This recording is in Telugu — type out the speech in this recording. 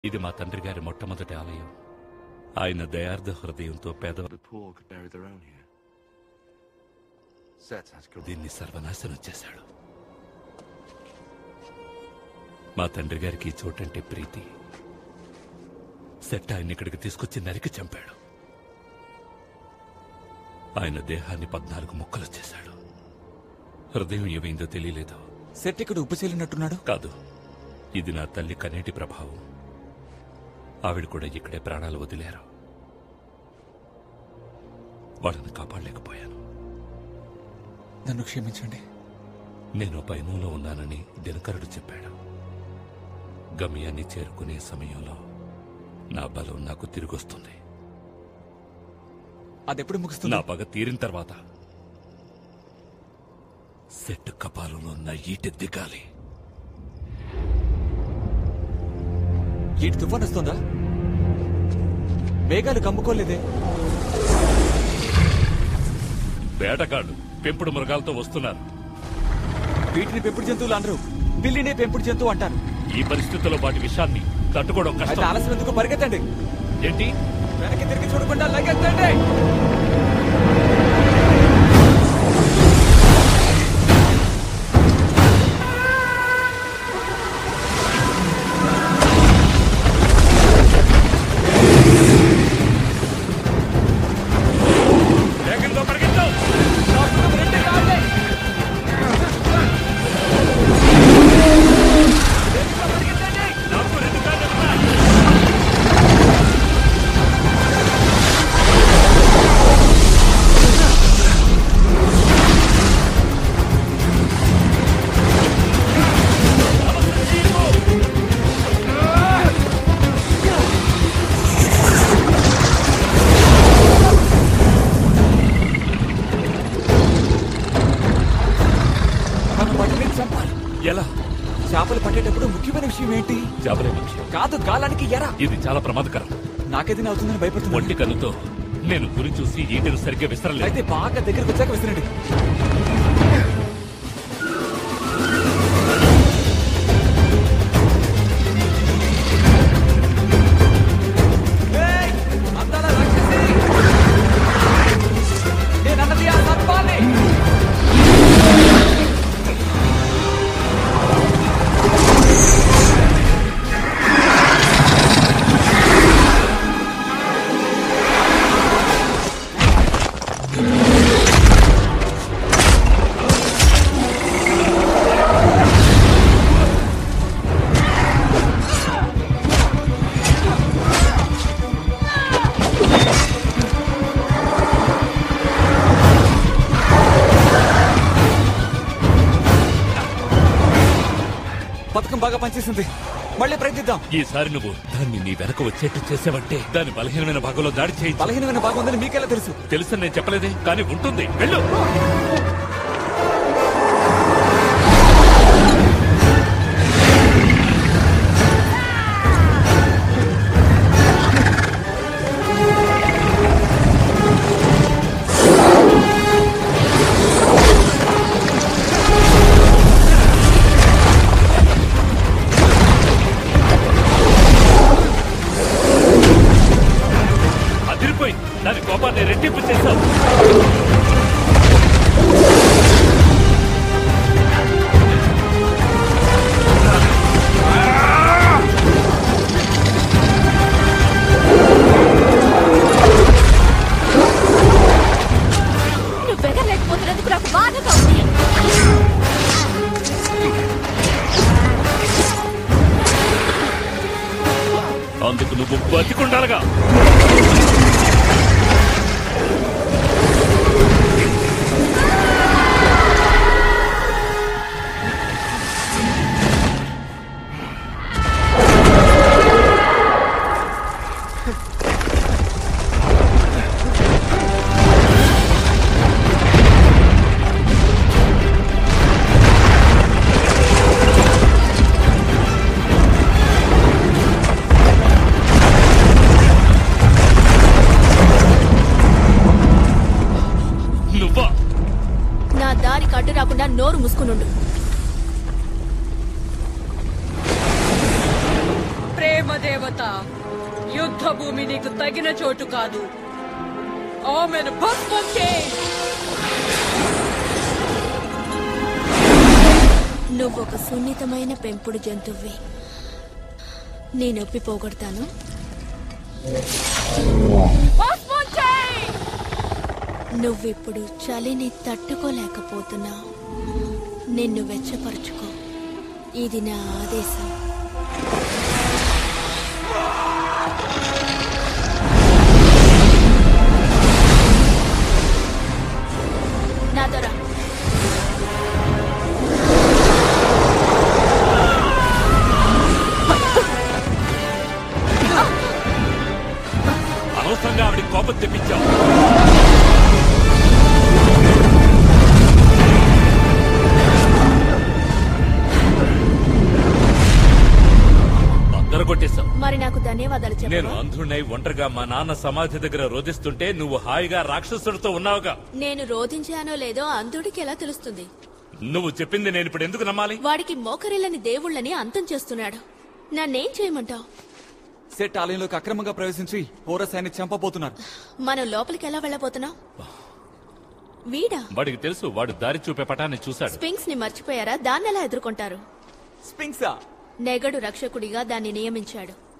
ఇది మా తండ్రి గారి మొట్టమొదటి ఆలయం ఆయన దయార్థ హృదయంతో పేద The poor could bury their own here. Set has corrupted. దీన్ని సర్వనాశనం చేశాడు మా తండ్రి గారికి ఈ చోటంటే ప్రీతి సెట్ ఆయన ఇక్కడికి తీసుకొచ్చి నరికి చంపాడు ఆయన దేహాన్ని పద్నాలుగు ముక్కలు చేశాడు హృదయం ఏమైందో తెలియలేదు సెట్ ఇక్కడ ఉపచేలినట్టున్నాడు కాదు ఇది నా తల్లి కనేటి ప్రభావం ఆవిడ కూడా ఇక్కడే ప్రాణాలు వదిలారు వాళ్ళని కాపాడలేకపోయాను నన్ను క్షమించండి నేను భయములో ఉన్నానని దినకరుడు చెప్పాడు గమ్యాన్ని చేరుకునే సమయంలో నా బలం నాకు తిరిగొస్తుంది అదెప్పుడు ముగుస్తుంది నా పగ తీరిన తర్వాత సెట్ కపాలంలో నా ఈటె దిగాలి ఈటి తుఫాన్ వస్తుందా మేఘాలు కమ్ముకోలేదే వేటగాళ్ళు పెంపుడు మృగాలతో వస్తున్నారు వీటిని పెంపుడు జంతువులు అనరు పిల్లినే పెంపుడు జంతువు అంటారు ఈ పరిస్థితుల్లో వాటి విషయాన్ని తట్టుకోవడం అయితే కష్టం ఆలస్యం ఎందుకు పరిగెత్తండి ఏంటి వెనక్కి తిరిగి చూడకుండా లగెత్తండి వేగంగా పరిగెత్తు నాకు రెండు కాళ్ళు ఉన్నాయి. మనం వాటిని చంపాలి ఎలా చేపలు పట్టేటప్పుడు ముఖ్యమైన విషయం ఏంటి చేపలే విషయం కాదు గాలానికి ఎరా ఇది చాలా ప్రమాదకరం నాకేదైనా అవుతుందని భయపడుతున్నా ఒంటి కన్నుతో నేను గురి చూసి ఈటెను సరిగ్గా విసరలేదు అయితే బాగా దగ్గరకు వచ్చాక విసిరండి ఏయ్! అందాల రాక్షసి! నేనన్నది ఆ సర్పాన్ని! పథకం బాగా పనిచేసింది మళ్ళీ ప్రయత్నిద్దాం ఈసారి నువ్వు దాన్ని నీ వెనక వచ్చేట్టు చేసావంటే దాని బలహీనమైన భాగంలో దాడి చేయి బలహీనమైన భాగం ఉందని మీకెలా తెలుసు తెలుసని నేను చెప్పలేదే కానీ ఉంటుంది వెళ్ళు అదిరిపోయింది దాని కోపాన్ని రెట్టింపు చేశావు నువ్వు ఎగరలేకపోతున్నందుకు నాకు బాధగా ఉంది అందుకు నువ్వు బతికుండాలగా నువ్వా నా దారికి అడ్డు రాకుండా నోరు మూసుకునుండు ప్రేమ దేవత తాత యుద్ధ భూమి నీకు తగిన చోటు కాదు ఆమెను భస్మం చేయి నువ్వొక సున్నితమైన పెంపుడు జంతువువి నీ నొప్పి పోగొడతాను భస్మం చేయి నువ్విప్పుడు చలిని తట్టుకోలేకపోతున్నావు నిన్ను వెచ్చపరుచుకో ఇది నా ఆదేశం నాతో రా అనవసరంగా ఆవిడ కోపం తెప్పించావు అందరు కొట్టేశావు మరి నాకు ధన్యవాదాలు నేను చెప్పు అంధుడినై ఒంటరిగా మా నాన్న సమాధి దగ్గర రోధిస్తుంటే నువ్వు హాయిగా రాక్షసుడితో ఉన్నావుగా నేను రోధించానో లేదో అంధుడికి ఎలా తెలుస్తుంది నువ్వు చెప్పింది నేను ఇప్పుడు ఎందుకు నమ్మాలి వాడికి మోకరిల్లని దేవుళ్ళని అంతం చేస్తున్నాడు నన్నేం చేయమంటావు సెట్ ఆలయంలోకి అక్రమంగా ప్రవేశించి పౌరసాన్ని చంపబోతున్నారు మనం లోపలికి ఎలా వెళ్ళబోతున్నావు వీడా వాడికి తెలుసు వాడు దారి చూపే పటాన్ని చూశాడు స్పింక్స్ ని మర్చిపోయారా దాన్ని ఎలా ఎదుర్కొంటారు స్పింక్సా నెగడు రక్షకుడిగా దాన్ని నియమించాడు